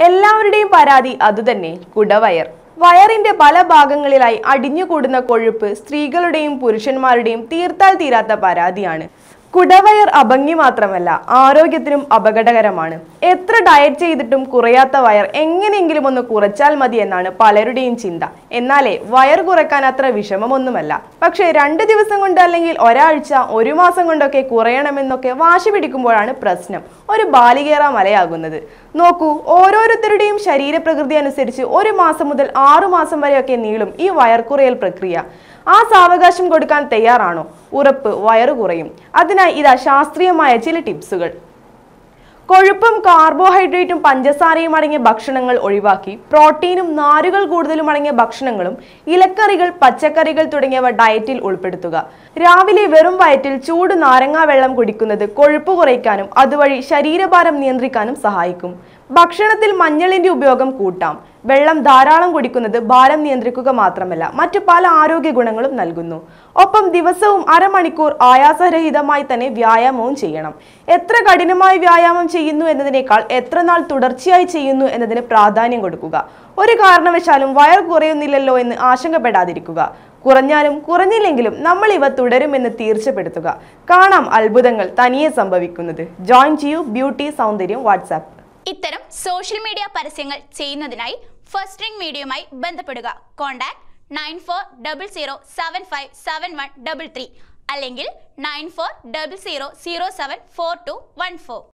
എല്ലാവരുടെയും പരാതി അതുതന്നെ കുടവയർ വയറിന്റെ പല ഭാഗങ്ങളിലായി അടിഞ്ഞുകൂടുന്ന കൊഴുപ്പ് സ്ത്രീകളുടെയും പുരുഷന്മാരുടെയും തീർത്താൽ തീരാത്ത പരാതിയാണ് കുടവയർ അഭംഗി മാത്രമല്ല ആരോഗ്യത്തിനും അപകടകരമാണ് എത്ര ഡയറ്റ് ചെയ്തിട്ടും കുറയാത്ത വയർ എങ്ങനെയെങ്കിലും ഒന്ന് കുറച്ചാൽ മതി എന്നാണ് പലരുടെയും ചിന്ത എന്നാലേ വയർ കുറയ്ക്കാൻ അത്ര വിഷമമൊന്നുമല്ല പക്ഷേ രണ്ട് ദിവസം കൊണ്ട് അല്ലെങ്കിൽ ഒരാഴ്ച ഒരു മാസം കൊണ്ടൊക്കെ കുറയണമെന്നൊക്കെ വാശി പിടിക്കുമ്പോഴാണ് പ്രശ്നം ഒരു ബാലികേറ മലയാകുന്നത് നോക്കൂ ഓരോരുത്തരുടെയും ശരീരപ്രകൃതി അനുസരിച്ച് ഒരു മാസം മുതൽ ആറു മാസം വരെയൊക്കെ നീളും ഈ വയർക്കുറയൽ പ്രക്രിയ ആ സാവകാശം കൊടുക്കാൻ തയ്യാറാണോ ഉറപ്പ് വയറു കുറയും അതിനായി ഇതാ ശാസ്ത്രീയമായ ചില ടിപ്സുകൾ കൊഴുപ്പും കാർബോഹൈഡ്രേറ്റും പഞ്ചസാരയും അടങ്ങിയ ഭക്ഷണങ്ങൾ ഒഴിവാക്കി പ്രോട്ടീനും നാരുകൾ കൂടുതലും അടങ്ങിയ ഭക്ഷണങ്ങളും ഇലക്കറികൾ പച്ചക്കറികൾ തുടങ്ങിയവ ഡയറ്റിൽ ഉൾപ്പെടുത്തുക രാവിലെ വെറും വയറ്റിൽ ചൂട് നാരങ്ങാ വെള്ളം കുടിക്കുന്നത് കൊഴുപ്പ് കുറയ്ക്കാനും അതുവഴി ശരീരഭാരം നിയന്ത്രിക്കാനും സഹായിക്കും ഭക്ഷണത്തിൽ മഞ്ഞളിന്റെ ഉപയോഗം കൂട്ടാം വെള്ളം ധാരാളം കുടിക്കുന്നത് ഭാരം നിയന്ത്രിക്കുക മാത്രമല്ല മറ്റു പല ആരോഗ്യ ഗുണങ്ങളും നൽകുന്നു ഒപ്പം ദിവസവും അരമണിക്കൂർ ആയാസരഹിതമായി തന്നെ വ്യായാമവും ചെയ്യണം എത്ര കഠിനമായി വ്യായാമം ചെയ്യുന്നു എന്നതിനേക്കാൾ എത്ര നാൾ തുടർച്ചയായി ചെയ്യുന്നു എന്നതിന് പ്രാധാന്യം കൊടുക്കുക ഒരു കാരണവശാലും വയർ കുറയുന്നില്ലല്ലോ എന്ന് ആശങ്കപ്പെടാതിരിക്കുക കുറഞ്ഞാലും കുറഞ്ഞില്ലെങ്കിലും നമ്മൾ ഇവ തുടരുമെന്ന് തീർച്ചപ്പെടുത്തുക കാണാം അത്ഭുതങ്ങൾ തനിയെ സംഭവിക്കുന്നത് ജോയിൻ ചെയ്യൂ ബ്യൂട്ടി സൗന്ദര്യം വാട്സാപ്പ് ഇത്തരം സോഷ്യൽ മീഡിയ പരസ്യങ്ങൾ ചെയ്യുന്നതിനായി ഫസ്റ്റ് റിംഗ് മീഡിയയുമായി ബന്ധപ്പെടുക contact nine four double zero seven five seven one double three അല്ലെങ്കിൽ nine four double zero zero seven four two one four